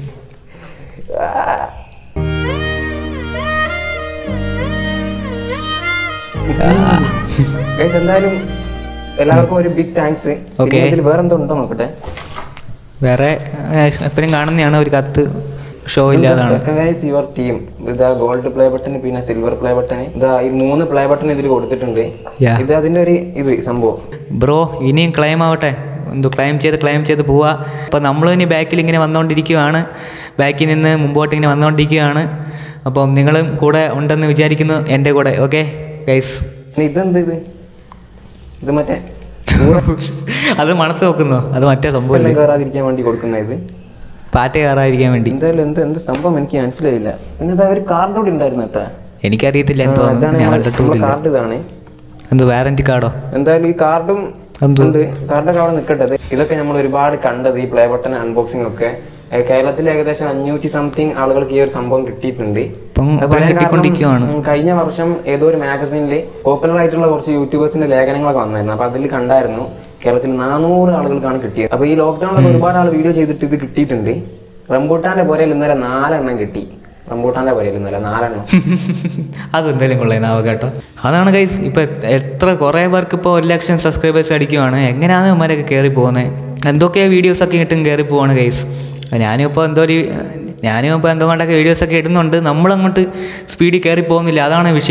ഗൈസ് എന്തായാലും എല്ലാവർക്കും ഒരു ബിഗ് താങ്ക്സ്
Okay.
ഇതിൽ വേറെന്തോ ഉണ്ടോ നോക്കട്ടെ
വേറെ എപ്പോഴും കാണുന്നതാണ് ഒരു കത്ത് ഷോ ഇല്ലാതാണ്
യുവർ ടീം ഇതാ ഗോൾഡ് പ്ലേ ബട്ടൺ പിന്നെ സിൽവർ പ്ലേ ബട്ടൺ ഇതാ ഈ മൂന്ന് പ്ലേ ബട്ടൺ ഇതിൽ കൊടുത്തിട്ടുണ്ട്
Yeah.
ഇത് അതിന്റെ ഒരു ഇത് സംഭവം
ബ്രോ ഇനിയും ക്ലെയിം ആവട്ടെ എന്തോ ക്ലെയിം ചെയ്ത് ക്ലെയിം ചെയ്ത് പോവാ അപ്പോൾ നമ്മൾ ഇനി ബാക്കിൽ ഇങ്ങനെ വന്നുകൊണ്ടിരിക്കുകയാണ് ബാക്കിൽ നിന്ന് മുമ്പോട്ട് ഇങ്ങനെ വന്നുകൊണ്ടിരിക്കുകയാണ് അപ്പം നിങ്ങളും കൂടെ ഉണ്ടെന്ന് വിചാരിക്കുന്നു എൻ്റെ കൂടെ ഓക്കെ ഗൈസ്
പിന്നെ ഇതെന്ത് ഇത് ഇത് മറ്റേ
അത് മനസ്സ് വെക്കുന്നു അത് മറ്റേ സംഭവമല്ലേ
വെള്ളം കയറാതിരിക്കാൻ വേണ്ടി കൊടുക്കുന്ന ഇത്
പാറ്റ കയറാതിരിക്കാൻ വേണ്ടി
എന്തായാലും എന്ത് എന്ത് സംഭവം എനിക്ക് മനസ്സിലായില്ല പിന്നെ ഇതാ ഒരു കാർഡ് കൂടി ഉണ്ടായിരുന്നു കേട്ടാ
എനിക്കറിയത്തില്ല എന്തോ
ആ, ഇതാണ്
ഞാൻ
നമ്മളെ-
കണ്ടിട്ടില്ല
നമ്മളെ കാർഡ് ഇതാണ്
എന്തോ വാറന്റി കാർഡോ
എന്തായാലും ഈ കാർഡും
എന്ത്?
ഉണ്ട് കാർഡൊക്കെ അവിടെ നിൽക്കട്ടെ ഇത് ഇതൊക്കെ നമ്മൾ ഒരുപാട് കണ്ടത് ഈ പ്ലേ ബട്ടൺ അൺബോക്സിംഗ് ഒക്കെ ഏ, കേരളത്തിൽ ഏകദേശം അഞ്ഞൂറ്റി സംതിങ് ആളുകൾക്ക് ഈ ഒരു സംഭവം കിട്ടിയിട്ടുണ്ട്
ഇപ്പം
അത്
ഇപ്പം
പറയാൻ കാരണം,
കിട്ടിക്കൊണ്ടിരിക്കുകയാണ്
ഉം, കഴിഞ്ഞ വർഷം ഏതോ ഒരു മാഗസീനിൽ പോപ്പുലർ ആയിട്ടുള്ള കുറച്ച് യൂട്യൂബേഴ്സിന്റെ ലേഖനങ്ങളൊക്കെ വന്നായിരുന്നു അപ്പൊ അതിൽ കണ്ടായിരുന്നു കേരളത്തിൽ നാനൂറ് ആളുകൾക്കാണ് കിട്ടിയത് അപ്പൊ ഈ ലോക്ക്ഡൌണിലൊക്കെ ഒരുപാട് ആൾ വീഡിയോ ചെയ്തിട്ട് ഇത് കിട്ടിയിട്ടുണ്ട് റംബൂട്ടാന്റെ പുരയിൽ ഇന്നലെ നാലെണ്ണം കിട്ടി റംബൂട്ടാന്റെ പുരയിൽ ഇന്നലെ നാലെണ്ണം
അതെന്തായാലും കൊള്ളാം കേട്ടോ അതാണ് ഗൈസ് ഇപ്പം എത്ര കുറേ പേർക്ക് ഇപ്പോൾ ഒരു ലക്ഷം സബ്സ്ക്രൈബേഴ്സ് അടിക്കുവാണ് എങ്ങനെയാണ് ഇവന്മാരൊക്കെ കയറി പോകുന്നത് എന്തൊക്കെയോ വീഡിയോസൊക്കെ ഇട്ടും കയറി പോവാണ് ഗൈസ് ഞാനും ഇപ്പോൾ എന്തോ ഒരു ഞാനും ഇപ്പോൾ എന്തോ കൊണ്ടൊക്കെ വീഡിയോസൊക്കെ ഇടുന്നുണ്ട് നമ്മളങ്ങോട്ട് സ്പീഡിൽ കയറി പോകുന്നില്ല അതാണ് വിഷയം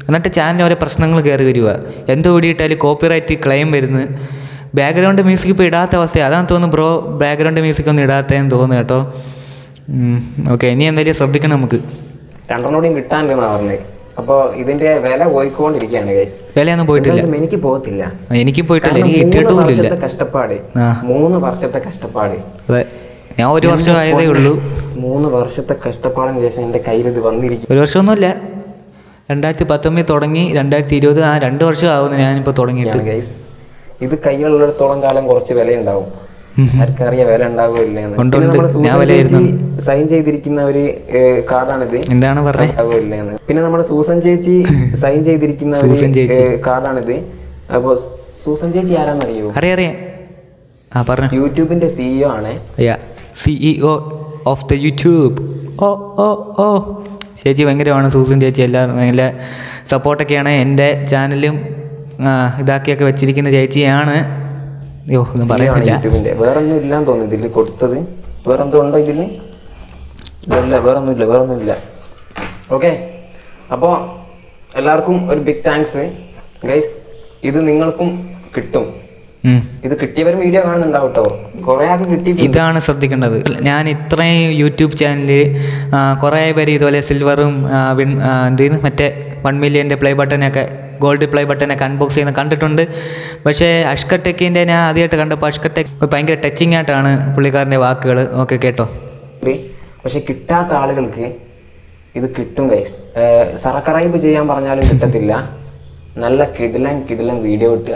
എന്നിട്ട് ചാനൽ ഓരോ പ്രശ്നങ്ങൾ കയറി വരിക എന്ത് വീഡിയോ കോപ്പിറൈറ്റ് ക്ലെയിം വരുന്നു ബാക്ക്ഗ്രൗണ്ട് മ്യൂസിക് ഇപ്പോൾ ഇടാത്ത അവസ്ഥ അതാണ് തോന്നുന്നു ബ്രോ ബാക്ക്ഗ്രൗണ്ട് മ്യൂസിക് ഒന്നും ഇടാത്തതെന്ന് തോന്നുന്നു കേട്ടോ ഓക്കെ ഇനി എന്തായാലും ശ്രദ്ധിക്കണം നമുക്ക്
രണ്ടെണ്ണോടെയും കിട്ടാണ്ടെന്നാ പറഞ്ഞത് അപ്പോൾ ഇതിന്റെ വില പോയിക്കൊണ്ടിരിക്കുകയാണ് ഗൈസ്
വിലയൊന്നും പോയിട്ടില്ല
എന്തായാലും എനിക്ക് പോകത്തില്ല
എനിക്ക് പോയിട്ടില്ല
കാരണം
എനിക്ക്
മൂന്ന്
കിട്ടിയിട്ട് പോലും ഇല്ല
വർഷത്തെ കഷ്ടപ്പാട്
ആ.
മൂന്ന് വർഷത്തെ കഷ്ടപ്പാട്
അതെ ഞാൻ ഒരു വർഷം ആയതേ ഉള്ളൂ
മൂന്ന് വർഷത്തെ കഷ്ടപ്പാടിന് ശേഷം എൻ്റെ കയ്യിൽ ഇത് വന്നിരിക്കും
ഒരു വർഷമൊന്നുമില്ല രണ്ടായിരത്തി പത്തൊമ്പതിൽ തുടങ്ങി രണ്ടായിരത്തി ഇരുപത് ആ രണ്ട് വർഷം ആവുന്നു ഞാനിപ്പോൾ തുടങ്ങിയിട്ട്
ഗൈസ് ഇത് കൈകളിടത്തോളം കാലം കുറച്ച് വില ഉണ്ടാവും ആർക്കറിയാം വില ഉണ്ടാവില്ലെന്ന്
ഉണ്ട്, ഉണ്ട്. ഞാൻ വിലയിരുന്നു.
സൈൻ ചെയ്തിരിക്കുന്ന ഒരു കാർഡാണിത്
എന്താണ് പറഞ്ഞത്
ഉണ്ടാവില്ലെന്ന് പിന്നെ നമ്മുടെ സൂസൻ ചേച്ചി സൈൻ ചെയ്തിരിക്കുന്ന ഒരു
സൂസൻ ചേച്ചി.
ഏ, കാർഡാണിത് അപ്പോൾ സൂസൻ ചേച്ചി ആരാന്നറിയോ
അറിയാം അറിയാം ആ പറഞ്ഞു
യൂട്യൂബിന്റെ സിഇഒ ആണ്
യാ സിഇഒ ഓഫ് ദ യൂട്യൂബ് ഓ ഓ ഓ ചേച്ചി ഭയങ്കരമാണ് സൂസൻ ചേച്ചി എല്ലാവരും നല്ല സപ്പോർട്ടൊക്കെയാണ് എൻ്റെ ചാനലും ആ, ഇതാക്കിയൊക്കെ വെച്ചിരിക്കുന്ന ചേച്ചിയാണ് അയ്യോ ഒന്നും
CEO ആണ്
പറയുന്നില്ല
യൂട്യൂബിന്റെ വേറൊന്നും ഇല്ലാന്ന് തോന്നുന്നു ഇതിൽ കൊടുത്തത് വേറെന്തോ ഉണ്ടോ ഇതില് ഇല്ല വേറൊന്നുമില്ല വേറൊന്നുമില്ല ഓക്കെ അപ്പോൾ എല്ലാവർക്കും ഒരു ബിഗ് താങ്ക്സ് ഗൈസ് ഇത് നിങ്ങൾക്കും കിട്ടും
ഉം.
ഇത് കിട്ടിയവരും വീഡിയോ കാണുന്നുണ്ടാവും കേട്ടോ കുറെ ആൾക്ക് കിട്ടി
ഇതാണ് ശ്രദ്ധിക്കേണ്ടത് ഞാൻ ഇത്രയും യൂട്യൂബ് ചാനലിൽ കുറേ പേര് ഇതുപോലെ സിൽവറും വിൻ എന്തെയ്യുന്നു മറ്റേ വൺ മില്യൻ്റെ പ്ലേ ബട്ടനൊക്കെ ഗോൾഡ് പ്ലേ ബട്ടനൊക്കെ അൺബോക്സ് ചെയ്യുന്ന കണ്ടിട്ടുണ്ട് പക്ഷേ അഷ്കർ ടെക്കിൻ്റെ ഞാൻ ആദ്യമായിട്ട് കണ്ടപ്പോൾ അഷ്കർ ടെക് ഭയങ്കര ടച്ചിങ് ആയിട്ടാണ് പുള്ളിക്കാരൻ്റെ വാക്കുകൾ ഓക്കെ കേട്ടോ
പക്ഷെ കിട്ടാത്ത ആളുകൾക്ക് ഇത് കിട്ടും ഗൈസ് സറക്കറൈബ് ചെയ്യാൻ പറഞ്ഞാലും കിട്ടത്തില്ല നല്ല കിടിലൻ കിടിലൻ വീഡിയോ കിട്ടുക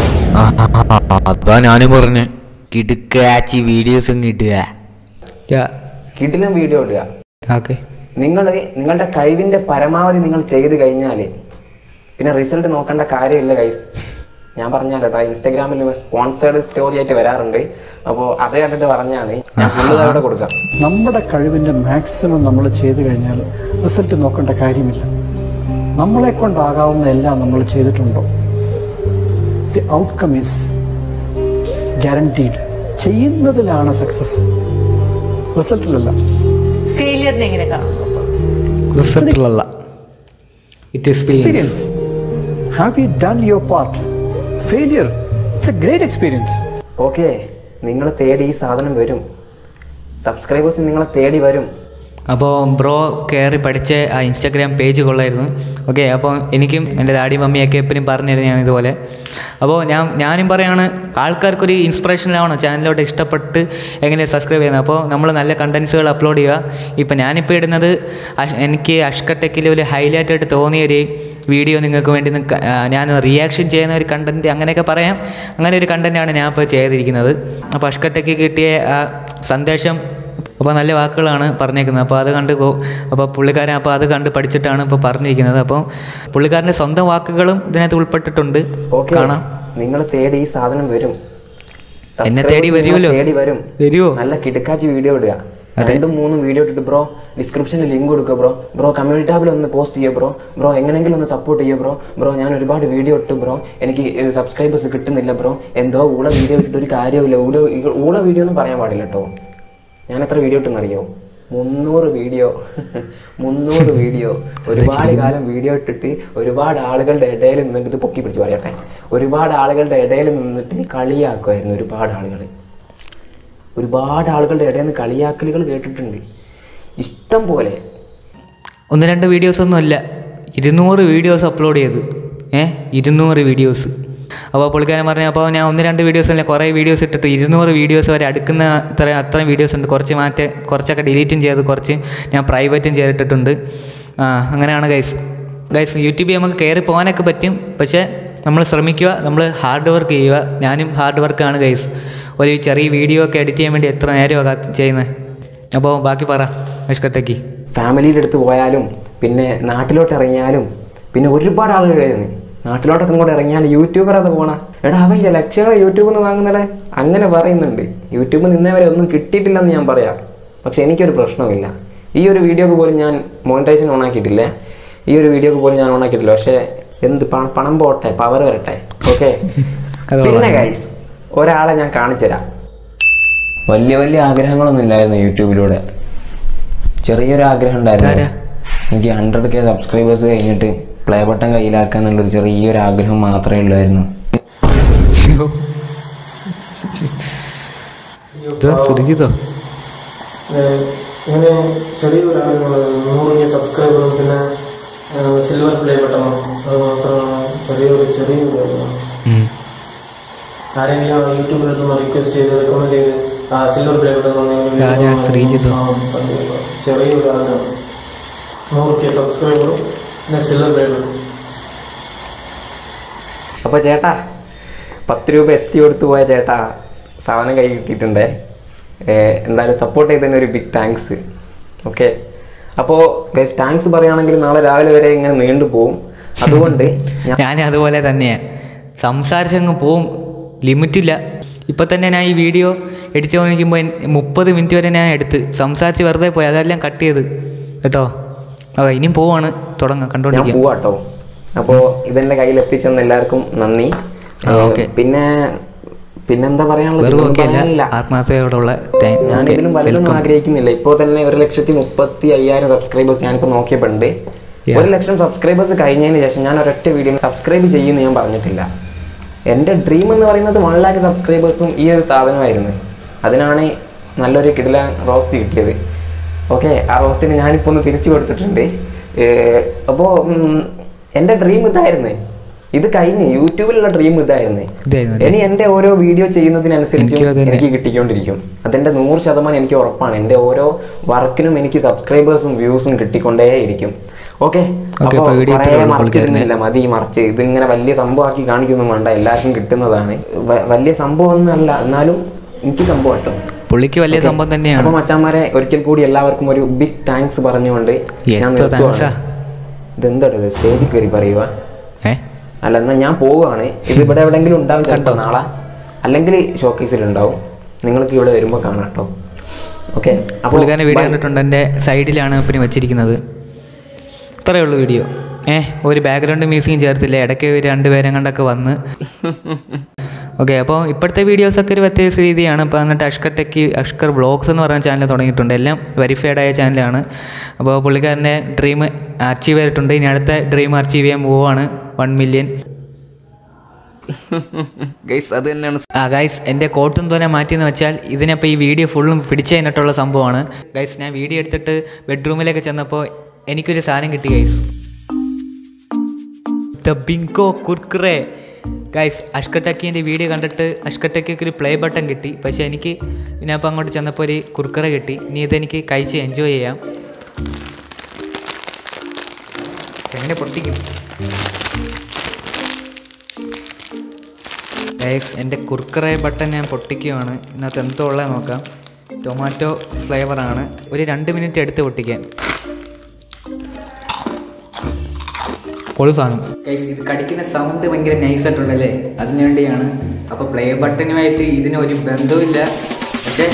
അതാ ഞാനും പറഞ്ഞു കിടുക്കാച്ചി വീഡിയോസ് അങ്ങ് ഇടുക
യാ
കിടിലൻ വീഡിയോ ഇടുക
ഓക്കെ
നിങ്ങൾ നിങ്ങളുടെ കഴിവിന്റെ പരമാവധി നിങ്ങൾ ചെയ്ത് കഴിഞ്ഞാൽ പിന്നെ റിസൾട്ട് നോക്കേണ്ട കാര്യമില്ല ഗൈസ് ഞാൻ പറഞ്ഞാൽ കേട്ടോ ഇൻസ്റ്റാഗ്രാമിൽ സ്പോൺസേർഡ് സ്റ്റോറി ആയിട്ട് വരാറുണ്ട് അപ്പോൾ അത് കണ്ടിട്ട് പറഞ്ഞാണ് ഞാൻ ഫുള്ള് അവിടെ കൊടുക്കാം
നമ്മുടെ കഴിവിൻ്റെ മാക്സിമം നമ്മൾ ചെയ്തു കഴിഞ്ഞാൽ റിസൾട്ട് നോക്കേണ്ട കാര്യമില്ല നമ്മളെ കൊണ്ടാകാവുന്ന എല്ലാം നമ്മൾ ചെയ്തിട്ടുണ്ടോ ദി ഔട്ട്കം ഈസ് ഗ്യാരണ്ടീഡ് ചെയ്യുന്നതിലാണ് സക്സസ് റിസൾട്ടിലല്ല
ഫെയിലിയറിനെ എങ്ങനെ കാണും
റിസൾട്ടിലല്ല with experience
experience have you done your part failure it's a great experience
okay നിങ്ങൾ തേടി ഈ സാധനം വരും സബ്സ്ക്രൈബേഴ്സ് നിങ്ങളെ തേടി വരും
അപ്പോൾ ബ്രോ കയറി പഠിച്ച ആ ഇൻസ്റ്റാഗ്രാം പേജ് കൊള്ളായിരുന്നു ഓക്കെ അപ്പോൾ എനിക്കും എൻ്റെ ഡാഡി മമ്മിയൊക്കെ എപ്പോഴും പറഞ്ഞിരുന്നു ഞാൻ ഇതുപോലെ അപ്പോൾ ഞാൻ ഞാനും പറയാണ് ആൾക്കാർക്കൊരു ഇൻസ്പിറേഷനാവണം ചാനലിലോട്ട് ഇഷ്ടപ്പെട്ട് എങ്ങനെ സബ്സ്ക്രൈബ് ചെയ്യുന്നത് അപ്പോൾ നമ്മൾ നല്ല കണ്ടൻസുകൾ അപ്ലോഡ് ചെയ്യുക ഇപ്പോൾ ഞാനിപ്പോൾ ഇടുന്നത് അഷ്- എനിക്ക് അഷ്കർ ടെക്കിൽ ഒരു ഹൈലൈറ്റ് ആയിട്ട് തോന്നിയൊരു വീഡിയോ നിങ്ങൾക്ക് വേണ്ടി നിക്ക- ആ, ഞാൻ റിയാക്ഷൻ ചെയ്യുന്ന ഒരു കണ്ടൻറ്റ് അങ്ങനെയൊക്കെ പറയാം അങ്ങനെ ഒരു കണ്ടൻറ്റാണ് ഞാൻ ഇപ്പോൾ ചെയ്തിരിക്കുന്നത് അപ്പോൾ അഷ്കർ ടെക്കിൽ കിട്ടിയ ആ സന്ദേശം അപ്പോൾ നല്ല വാക്കുകളാണ് പറഞ്ഞേക്കുന്നത് അപ്പോൾ അത് കണ്ട് പോ- അപ്പോൾ പുള്ളിക്കാരൻ അപ്പോൾ അത് കണ്ട് പഠിച്ചിട്ടാണ് ഇപ്പോൾ പറഞ്ഞിരിക്കുന്നത് അപ്പോൾ പുള്ളിക്കാരൻ്റെ സ്വന്തം വാക്കുകളും ഇതിനകത്ത് ഉൾപ്പെട്ടിട്ടുണ്ട്
ഓക്കെ
കാണാം
നിങ്ങൾ തേടി ഈ സാധനം വരും
എന്നെ
Subscribers
തേടി
നിങ്ങളെ
വരുമല്ലോ.
തേടി വരും
വരുമോ?
നല്ല കിടക്കാച്ചി വീഡിയോ ഇടുക രണ്ടും മൂന്നും വീഡിയോ ഇട്ടിട്ട് ബ്രോ ഡിസ്ക്രിപ്ഷനിൽ ലിങ്ക് കൊടുക്കുക ബ്രോ ബ്രോ കമ്മ്യൂണിറ്റി ടാബിൽ ഒന്ന് പോസ്റ്റ് ചെയ്യുക ബ്രോ ബ്രോ എങ്ങനെയെങ്കിലും ഒന്ന് സപ്പോർട്ട് ചെയ്യുക ബ്രോ ബ്രോ ഞാൻ ഒരുപാട് വീഡിയോ ഇട്ടു ബ്രോ എനിക്ക് സബ്സ്ക്രൈബേഴ്സ് കിട്ടുന്നില്ല ബ്രോ എന്തോ ഊള വീഡിയോ ഇട്ടിട്ട് ഒരു കാര്യമില്ല ഊള ഊള വീഡിയോ ഒന്നും പറയാൻ പാടില്ല കേട്ടോ ഞാൻ എത്ര വീഡിയോ ഇട്ടെന്നറിയോ മുന്നൂറ് വീഡിയോ മുന്നൂറ് വീഡിയോ ഒരുപാട് കാലം വീഡിയോ ഇട്ടിട്ട് ഒരുപാട് ആളുകളുടെ ഇടയിൽ നിന്നിട്ട് ഇത് പൊക്കി പിടിച്ച് പറയട്ടെ ഒരുപാട് ആളുകളുടെ ഇടയിൽ നിന്നിട്ട് കളിയാക്കുമായിരുന്നു ഒരുപാട് ആളുകൾ ഒരുപാട് ആളുകളുടെ ഇടയിൽ നിന്ന് കളിയാക്കലുകൾ കേട്ടിട്ടുണ്ട് ഇഷ്ടം പോലെ
ഒന്ന് രണ്ട് വീഡിയോസ് ഒന്നും അല്ല ഇരുന്നൂറ് വീഡിയോസ് അപ്ലോഡ് ചെയ്ത് ഏ ഇരുന്നൂറ് വീഡിയോസ് അപ്പോൾ പുള്ളിക്കാരൻ പറഞ്ഞു അപ്പോൾ ഞാൻ ഒന്ന് രണ്ട് വീഡിയോസ് അല്ല കുറേ വീഡിയോസ് ഇട്ടിട്ട് ഇരുന്നൂറ് വീഡിയോസ് വരെ അടുക്കുന്ന അത്ര അത്രയും വീഡിയോസ് ഉണ്ട് കുറച്ച് മാറ്റ കുറച്ചൊക്കെ ഡിലീറ്റും ചെയ്ത് കുറച്ച് ഞാൻ പ്രൈവറ്റും ചെയ്തിട്ടിട്ടുണ്ട് ആ അങ്ങനെയാണ് ഗൈസ് ഗൈസ് യൂട്യൂബിൽ നമുക്ക് കയറി പോകാനൊക്കെ പറ്റും പക്ഷേ നമ്മൾ ശ്രമിക്കുക നമ്മൾ ഹാർഡ് വർക്ക് ചെയ്യുക ഞാനും ഹാർഡ് വർക്കാണ് ഗൈസ് ഒരു ചെറിയ വീഡിയോ ഒക്കെ എഡിറ്റ് ചെയ്യാൻ വേണ്ടി എത്ര നേരമാണ് ചെയ്യുന്നത് അപ്പോൾ ബാക്കി പറ നിഷ്കത്തേക്ക്
ഫാമിലിയുടെ അടുത്ത് പോയാലും പിന്നെ നാട്ടിലോട്ട് ഇറങ്ങിയാലും പിന്നെ ഒരുപാട് ആളുകൾ എഴുതുന്നു നാട്ടിലോട്ടൊക്കെ ഇങ്ങോട്ട് ഇറങ്ങിയാൽ യൂട്യൂബർ അത് പോണ എടാ അവൻ ഈ ലക്ഷങ്ങൾ യൂട്യൂബിൽ നിന്ന് വാങ്ങുന്നടേ അങ്ങനെ പറയുന്നുണ്ട് യൂട്യൂബിൽ നിന്നേ വരെ ഒന്നും കിട്ടിയിട്ടില്ലെന്ന് ഞാൻ പറയാം പക്ഷെ എനിക്കൊരു പ്രശ്നമില്ല ഈ ഒരു വീഡിയോക്ക് പോലും ഞാൻ മോണിറ്റൈസേഷൻ ഓൺ ആക്കിയിട്ടില്ല ഈ ഒരു വീഡിയോക്ക് പോലും ഞാൻ ഓൺ ആക്കിയിട്ടില്ല പക്ഷേ എന്ത് പ- പണം പോട്ടെ പവർ വരട്ടെ ഓക്കെ
അത്
പിന്നെ
കൊള്ളാം.
ഗൈസ് ഒരാളെ ഞാൻ കാണിച്ചുതരാം വലിയ വലിയ ആഗ്രഹങ്ങളൊന്നും ഇല്ലായിരുന്നു യൂട്യൂബിലൂടെ ചെറിയൊരു ആഗ്രഹം ഉണ്ടായിരുന്നു
ആരാ?
എനിക്ക് ഹൺഡ്രഡ് കെ സബ്സ്ക്രൈബേഴ്സ് കഴിഞ്ഞിട്ട് പ്ലേ ബട്ടൺ കയ്യിലാക്കുക എന്നുള്ളൊരു ചെറിയൊരു ആഗ്രഹം മാത്രമേ ഉള്ളായിരുന്നു
ഇതോ സുരജിതോ
ഏഹ് ഇങ്ങനെ ചെറിയൊരു ആഗ്രഹമുള്ളത് നൂറ് സബ്സ്ക്രൈബറും പിന്നെ സിൽവർ പ്ലേ ബട്ടണും അത് മാത്രമാണ് ചെറിയൊരു ചെറിയൊരു ആഗ്രഹം
ഉം.
ആരെങ്കിലും യൂട്യൂബിലൊന്ന് റിക്വസ്റ്റ് ചെയ്ത് റെക്കമെൻഡ് ചെയ്ത് ആ സിൽവർ പ്ലേ ബട്ടൺ
ആരാ? ശ്രീജിത്തോ?
ചെറിയൊരു ആഗ്രഹം നൂറ് കെ സബ്സ്ക്രൈബറും പിന്നെ സിൽവർ പ്ലേ ബട്ടൺ
അപ്പോൾ ചേട്ടാ പത്ത് രൂപ എസ് ടി കൊടുത്തു പോയ ചേട്ടാ സാധനം കൈ കിട്ടിയിട്ടുണ്ടേ ഏഹ് എന്തായാലും സപ്പോർട്ട് ചെയ്തതിന് ഒരു ബിഗ് താങ്ക്സ് ഓക്കെ അപ്പോൾ താങ്ക്സ് പറയുകയാണെങ്കിൽ നാളെ രാവിലെ വരെ ഇങ്ങനെ നീണ്ടു പോവും അതുകൊണ്ട് ഞാൻ
ഞാൻ അതുപോലെ തന്നെയാണ് സംസാരിച്ചങ്ങ് പോവും ലിമിറ്റില്ല ഇപ്പം തന്നെ ഞാൻ ഈ വീഡിയോ എഡിറ്റ് ചെയ്തുകൊണ്ടിരിക്കുമ്പോൾ മുപ്പത് മിനിറ്റ് വരെ ഞാൻ എടുത്ത് സംസാരിച്ച് വെറുതെ പോയി അതെല്ലാം കട്ട് ചെയ്ത് കേട്ടോ ഓക്കെ ഇനിയും പോവാണ് തുടങ്ങാം
ഞാൻ
കണ്ടോണ്ടിരിക്കാം
പോവാട്ടോ അപ്പോൾ ഇതെന്റെ കയ്യിൽ എത്തിച്ചെന്ന് എല്ലാവർക്കും നന്ദി
ആ,
ഏഹ്
ഓക്കെ.
പിന്നെ പിന്നെന്താ പറയാനുള്ളത്
വെറും
ഒന്നും
ഓക്കെ അല്ല
പറയാനില്ല.
ആത്മാർത്ഥയോടുള്ള താങ്ക്
ഞാൻ
ഓക്കെ
ഇതിലും വലുതൊന്നും
വെൽക്കം
ആഗ്രഹിക്കുന്നില്ല ഇപ്പോൾ തന്നെ ഒരു ലക്ഷത്തി മുപ്പത്തി അയ്യായിരം സബ്സ്ക്രൈബേഴ്സ് ഞാനിപ്പോൾ നോക്കിയപ്പോണ്ട്
Yeah.
ഒരു ലക്ഷം സബ്സ്ക്രൈബേഴ്സ് കഴിഞ്ഞതിന് ശേഷം ഞാൻ ഒരൊറ്റ വീഡിയോ സബ്സ്ക്രൈബ് ചെയ്യുമെന്ന് ഞാൻ പറഞ്ഞിട്ടില്ല എൻ്റെ ഡ്രീം എന്ന് പറയുന്നത് വൺ ലാക്ക് സബ്സ്ക്രൈബേഴ്സും ഈ ഒരു സാധനമായിരുന്നു അതിനാണ് നല്ലൊരു കിടില റോസ്റ്റ് കിട്ടിയത് ഓക്കെ ആ റോസ്റ്റിന് ഞാനിപ്പോൾ ഒന്ന് തിരിച്ചു കൊടുത്തിട്ടുണ്ട് അപ്പോൾ എൻ്റെ ഡ്രീം ഇതായിരുന്നു ഇത് കഴിഞ്ഞ് യൂട്യൂബിലുള്ള ഡ്രീം ഇതായിരുന്നു
ഇതായിരുന്നു
ഇനി എൻ്റെ ഓരോ വീഡിയോ ചെയ്യുന്നതിനനുസരിച്ച്
എനിക്കും അത് തന്നെ.
എനിക്ക് കിട്ടിക്കൊണ്ടിരിക്കും അതിൻ്റെ നൂറ് ശതമാനം എനിക്ക് ഉറപ്പാണ് എൻ്റെ ഓരോ വർക്കിനും എനിക്ക് സബ്സ്ക്രൈബേഴ്സും വ്യൂസും കിട്ടിക്കൊണ്ടേയിരിക്കും ഓക്കെ
Okay, അപ്പൊ video ഇത്രയേ ഉള്ളൂ പുള്ളിക്കാരന്.
മതി മറിച്ച് ഇതിങ്ങനെ വലിയ സംഭവമാക്കി കാണിക്കൊന്നും വേണ്ട എല്ലാവർക്കും കിട്ടുന്നതാണ് വ- വലിയ സംഭവം ഒന്നല്ല എന്നാലും എനിക്ക് സംഭവം കേട്ടോ
പുള്ളിക്ക് വലിയ
Okay.
സംഭവം തന്നെയാണ്
അപ്പൊ മച്ചാന്മാരെ ഒരിക്കൽ കൂടി എല്ലാവർക്കും ഒരു ബിഗ് താങ്ക്സ് പറഞ്ഞുകൊണ്ട് ഞാൻ
എത്ര
നിർത്തുവാണ്.
thanks ആ?
ഇതെന്താ സ്റ്റേജിൽ കയറി പറയുക
ഏ
അല്ല എന്നാ ഞാൻ പോവുകയാണ് ഇത് ഇവിടെ എവിടെയെങ്കിലും ഉണ്ടാവും ചിലപ്പോൾ നാളെ അല്ലെങ്കിൽ ഷോക്കേസിൽ ഉണ്ടാവും നിങ്ങൾക്ക് ഇവിടെ വരുമ്പോൾ കാണാം കേട്ടോ ഓക്കെ
പുള്ളിക്കാരൻ്റെ വീഡിയോ കണ്ടിട്ടുണ്ട് എൻ്റെ സൈഡിലാണ് പിന്നെ വെച്ചിരിക്കുന്നത് ഇത്രയേ ഉള്ളൂ വീഡിയോ ഏ ഒരു ബാക്ക്ഗ്രൗണ്ട് മ്യൂസിക്കും ചേർത്തില്ല ഇടയ്ക്ക് ഒരു രണ്ട് പേരും കണ്ടൊക്കെ വന്ന് ഓക്കെ അപ്പോൾ ഇപ്പോഴത്തെ വീഡിയോസൊക്കെ ഒരു വ്യത്യസ്ത രീതിയാണ് ഇപ്പോൾ എന്നിട്ട് അഷ്കർ ടെക്കി അഷ്കർ ബ്ലോഗ്സ് എന്ന് പറയുന്ന ചാനൽ തുടങ്ങിയിട്ടുണ്ട് എല്ലാം വെരിഫൈഡ് ആയ ചാനലാണ് അപ്പോൾ പുള്ളിക്കാരൻ്റെ ഡ്രീം അച്ചീവ് ചെയ്തിട്ടുണ്ട് ഇനി അടുത്ത ഡ്രീം അച്ചീവ് ചെയ്യാൻ പോവുകയാണ് വൺ മില്യൺ
ഗൈസ് അത് തന്നെയാണ്
ആ ഗൈസ് എൻ്റെ കോട്ടും തോനെ മാറ്റിയെന്ന് വെച്ചാൽ ഇതിനപ്പോൾ ഈ വീഡിയോ ഫുള്ളും പിടിച്ചു കഴിഞ്ഞിട്ടുള്ള സംഭവമാണ് ഗൈസ് ഞാൻ വീഡിയോ എടുത്തിട്ട് ബെഡ്റൂമിലേക്ക് ചെന്നപ്പോൾ എനിക്കൊരു സാധനം കിട്ടി guys the Bingo Kurkure guys അഷ്കട്ടക്കീൻ്റെ വീഡിയോ കണ്ടിട്ട് അഷ്കട്ടക്കിക്ക് ഒരു പ്ലേ ബട്ടൺ കിട്ടി പക്ഷേ എനിക്ക് ഞാൻ അപ്പോൾ അങ്ങോട്ട് ചെന്നപ്പോൾ ഒരു കുർക്കുറ കിട്ടി ഇനി ഇതെനിക്ക് കഴിച്ച് എൻജോയ് ചെയ്യാം എങ്ങനെ പൊട്ടിക്കും ഗൈസ് എൻ്റെ കുർക്കറെ ബട്ടൺ ഞാൻ പൊട്ടിക്കുകയാണ് ഇതിനകത്ത് എന്തോ ഉള്ളത് നോക്കാം ടൊമാറ്റോ ഫ്ലേവറാണ് ഒരു രണ്ട് മിനിറ്റ് എടുത്ത് പൊട്ടിക്കാൻ പൊളി സാധനം ഗൈസ് ഇത് കടിക്കുന്ന സൗണ്ട് ഭയങ്കര നൈസ് ആയിട്ടുണ്ടല്ലേ അതിനു വേണ്ടിയാണ് അപ്പോൾ പ്ലേ ബട്ടനുമായിട്ട് ഇതിന് ഒരു ബന്ധവുമില്ല പക്ഷേ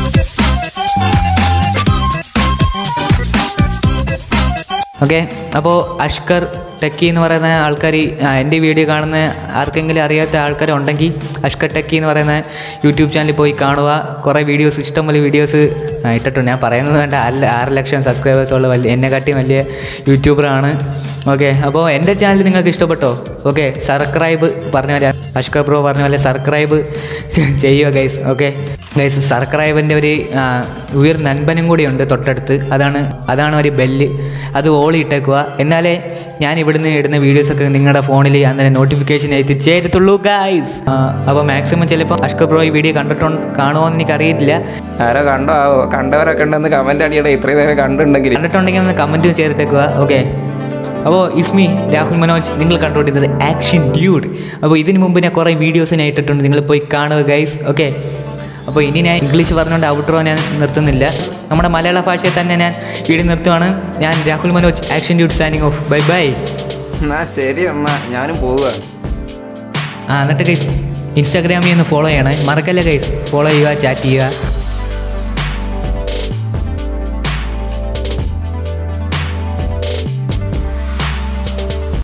ഓക്കെ അപ്പോൾ അഷ്കർ ടെക്കി എന്ന് പറയുന്ന ആൾക്കാർ എൻ്റെ വീഡിയോ കാണുന്ന ആർക്കെങ്കിലും അറിയാത്ത ആൾക്കാർ ഉണ്ടെങ്കിൽ അഷ്കർ ടെക്കി എന്ന് പറയുന്ന യൂട്യൂബ് ചാനലിൽ പോയി കാണുക കുറേ വീഡിയോസ് ഇഷ്ടംപോലെ വീഡിയോസ് ഇട്ടിട്ടുണ്ട് ഞാൻ പറയുന്നത് വേണ്ട അല്ല ആറ് ലക്ഷം സബ്സ്ക്രൈബേഴ്സ് ഉള്ള വലിയ എന്നെക്കാട്ടി വലിയ യൂട്യൂബറാണ് ഓക്കെ അപ്പോൾ എൻ്റെ ചാനൽ നിങ്ങൾക്ക് ഇഷ്ടപ്പെട്ടോ ഓക്കെ സബ്സ്ക്രൈബ് പറഞ്ഞ പോലെ അഷ്കർ ബ്രോ പറഞ്ഞ പോലെ സബ്സ്ക്രൈബ് ചെയ്യുക ഗൈസ് ഓക്കെ ഗൈസ് സബ്സ്ക്രൈബിൻ്റെ ഒരു ആ, ഉയർ നൻപനും കൂടിയുണ്ട് തൊട്ടടുത്ത് അതാണ് അതാണ് ഒരു ബെല്ല് അത് ഓളി ഇട്ടേക്കുക എന്നാലേ ഞാൻ ഇവിടുന്ന് ഇടുന്ന വീഡിയോസൊക്കെ നിങ്ങളുടെ ഫോണിൽ അന്നേരം നോട്ടിഫിക്കേഷൻ എത്തിച്ചേരത്തുള്ളൂ ഗൈസ് അപ്പോൾ മാക്സിമം ചിലപ്പോൾ അഷ്കർ ബ്രോ ഈ വീഡിയോ കണ്ടിട്ടോ കാണുമോ എന്ന് എനിക്കറിയില്ല
ആരോ കണ്ടോ ആവോ കണ്ടവരൊക്കെ ഉണ്ടെന്ന് കമന്റ് അടിയടെ ഇത്രയും നേരം കണ്ടിട്ടുണ്ടെങ്കിൽ
കണ്ടിട്ടുണ്ടെങ്കിൽ ഒന്ന് കമൻറ്റ് ചെയ്തിട്ടേക്കുക ഓക്കെ അപ്പോൾ ഇസ്മി രാഹുൽ മനോജ് നിങ്ങൾ കണ്ടുകൊണ്ടിരുന്നത് ആക്ഷൻ ഡ്യൂഡ് അപ്പോൾ ഇതിന് മുമ്പ് ഞാൻ കുറേ വീഡിയോസ് ഞാൻ ഇട്ടിട്ടുണ്ട് നിങ്ങൾ പോയി കാണുക ഗൈസ് ഓക്കെ അപ്പോൾ ഇനി ഞാൻ ഇംഗ്ലീഷ് പറഞ്ഞുകൊണ്ട് ഔട്ട്രോ ഞാൻ നിർത്തുന്നില്ല നമ്മുടെ മലയാള ഭാഷയിൽ തന്നെ ഞാൻ വീഡിയോ നിർത്തുവാണ് ഞാൻ Rahul Manoj action dude standing off bye bye
എന്നാ ശരി എന്നാ ഞാനും പോവുക
ആ എന്നിട്ട് ഗൈസ് ഇൻസ്റ്റാഗ്രാമിൽ ഒന്ന് ഫോളോ ചെയ്യണേ മറക്കല്ല ഗൈസ് ഫോളോ ചെയ്യുക ചാറ്റ് ചെയ്യുക